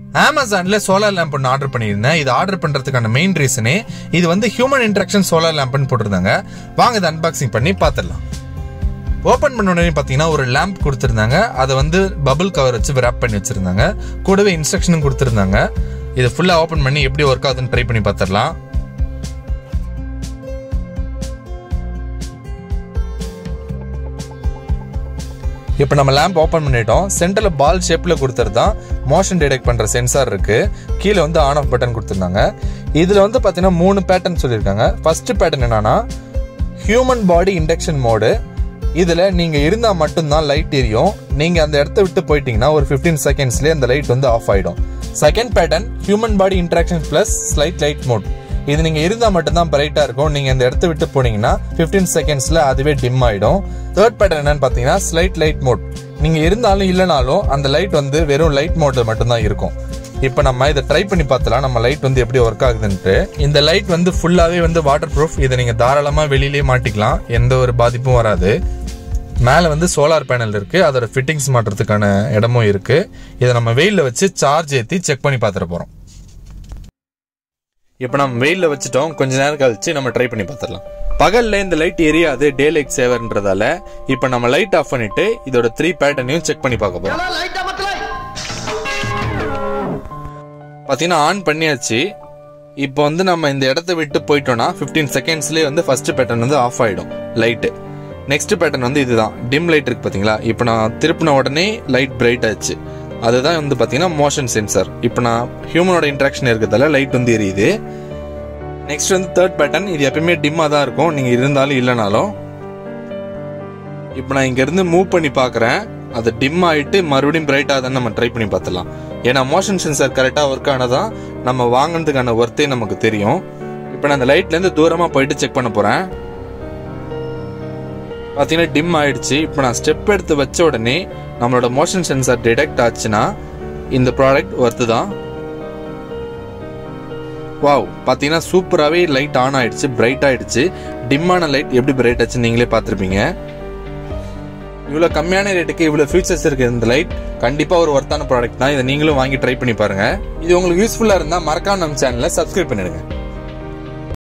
அமேசான்ல solar lamp ஒன்று order பண்ணியிருந்தேன் இது ஆர்டர் பண்றதுக்கான மெயின் ரீசனே இது வந்து ஹியூமன் இன்ட்ராக்ஷன் சோலார் லேம்ப்னு போட்டிருந்தாங்க வாங்க இதை அன்பாக்சிங் பண்ணி பார்த்துடலாம் ஓப்பன் பண்ண உடனே பார்த்தீங்கன்னா ஒரு லேம்ப் கொடுத்துருந்தாங்க அதை வந்து பபிள் கவர் வச்சு ரேப் பண்ணி வச்சிருந்தாங்க கூடவே இன்ஸ்ட்ரக்ஷனும் கொடுத்துருந்தாங்க இதை ஃபுல்லாக ஓப்பன் பண்ணி எப்படி ஒர்க் ஆகுதுன்னு ட்ரை பண்ணி பார்த்துடலாம் இப்போ நம்ம லேம்ப் ஓப்பன் பண்ணிட்டோம் சென்டரில் பால் ஷேப்பில் கொடுத்துறது தான் மோஷன் டிடெக்ட் பண்ணுற சென்சார் இருக்கு கீழே வந்து ஆன் ஆஃப் பட்டன் கொடுத்துருந்தாங்க இதில் வந்து பார்த்தீங்கன்னா மூணு பேட்டர்ன் சொல்லியிருக்காங்க ஃபர்ஸ்ட் பேட்டர்ன் என்னன்னா ஹியூமன் பாடி இண்டக்ஷன் மோடு இதில் நீங்கள் இருந்தால் மட்டும்தான் லைட் எரியும் நீங்கள் அந்த இடத்த விட்டு போயிட்டீங்கன்னா ஒரு ஃபிஃப்டீன் செகண்ட்ஸ்லேயே அந்த லைட் வந்து ஆஃப் ஆகிடும் second pattern human body interaction plus slight light mode இது நீங்கள் இருந்தால் மட்டும்தான் பிரைட்டாக இருக்கும் நீங்கள் இந்த இடத்த விட்டு போனீங்கன்னா ஃபிஃப்டீன் செகண்ட்ஸில் அதுவே டிம் ஆகிடும் தேர்ட் பேட்டர்ன் என்னன்னு பார்த்தீங்கன்னா ஸ்லைட் லைட் மோட் நீங்கள் இருந்தாலும் இல்லைனாலும் அந்த லைட் வந்து வெறும் லைட் மோட்டில் மட்டும்தான் இருக்கும் இப்போ நம்ம இதை ட்ரை பண்ணி பார்த்தலாம் நம்ம லைட் வந்து எப்படி ஒர்க் ஆகுதுன்ட்டு இந்த லைட் வந்து ஃபுல்லாகவே வந்து வாட்டர் ப்ரூஃப் இதை நீங்கள் தாராளமாக வெளியிலே மாட்டிக்கலாம் எந்த ஒரு பாதிப்பும் வராது மேலே வந்து சோலார் பேனல் இருக்குது அதோட ஃபிட்டிங்ஸ் மாட்டுறதுக்கான இடமும் இருக்குது இதை நம்ம வெயிலில் வச்சு சார்ஜ் ஏற்றி செக் பண்ணி பார்த்துட போகிறோம் இப்போ நம்ம வெயிலில் வச்சுட்டோம் கொஞ்ச நேரம் கழிச்சு நம்ம ட்ரை பண்ணி பார்த்துடலாம் பகல்ல இந்த லைட் எரியாது டே லைட் சேவர்ன்றதால இப்போ நம்ம லைட் ஆஃப் பண்ணிட்டு இதோட த்ரீ பேட்டர்னையும் செக் பண்ணி பார்க்க போறோம் பார்த்தீங்கன்னா ஆன் பண்ணியாச்சு இப்போ வந்து நம்ம இந்த இடத்த விட்டு போயிட்டோம்னா ஃபிஃப்டீன் செகண்ட்ஸ்லேயே வந்து ஃபர்ஸ்ட் பேட்டர்ன் வந்து ஆஃப் ஆகிடும் லைட்டு நெக்ஸ்ட் பேட்டர்ன் வந்து இதுதான் டிம் லைட் இருக்கு பார்த்தீங்களா இப்போ நான் திருப்பின உடனே லைட் பிரைட் ஆச்சு அதுதான் வந்து பார்த்தீங்கன்னா மோஷன் சென்சார் இப்போ நான் ஹியூமனோட இன்ட்ராக்ஷன் இருக்கிறதால லைட் வந்து எரியுது நெக்ஸ்ட் வந்து தேர்ட் பேட்டர்ன் இது எப்பயுமே டிம்மாக தான் இருக்கும் நீங்கள் இருந்தாலும் இல்லைனாலும் இப்போ நான் இங்கேருந்து மூவ் பண்ணி பார்க்குறேன் அது டிம் ஆகிட்டு மறுபடியும் பிரைட் ஆகுதுன்னு நம்ம ட்ரை பண்ணி பார்த்துலாம் ஏன்னா மோஷன் சென்சார் கரெக்டாக ஒர்க் ஆனதான் நம்ம வாங்கினதுக்கான ஒர்த்தே நமக்கு தெரியும் இப்போ நான் அந்த லைட்லேருந்து தூரமாக போயிட்டு செக் பண்ண போகிறேன் பார்த்தீங்கன்னா டிம் ஆயிடுச்சு இப்போ நான் ஸ்டெப் எடுத்து வச்ச உடனே நம்மளோட மோஷன் சென்சார் டிடெக்ட் ஆச்சுன்னா இந்த ப்ராடக்ட் ஒர்த்து தான் வாவ் பார்த்தீங்கன்னா சூப்பராகவே லைட் ஆன் ஆயிடுச்சு பிரைட் ஆயிடுச்சு டிம்மான லைட் எப்படி பிரைட் ஆச்சு நீங்களே பார்த்துருப்பீங்க இவ்வளோ கம்மியான ரேட்டுக்கு இவ்வளோ ஃபீச்சர்ஸ் இருக்கு இந்த லைட் கண்டிப்பாக ஒரு ஒர்த்தான ப்ராடக்ட் தான் இதை நீங்களும் வாங்கி ட்ரை பண்ணி பாருங்க இது உங்களுக்கு யூஸ்ஃபுல்லாக இருந்தால் மறக்காம நம்ம சேனலை சப்ஸ்கிரைப் பண்ணிடுங்க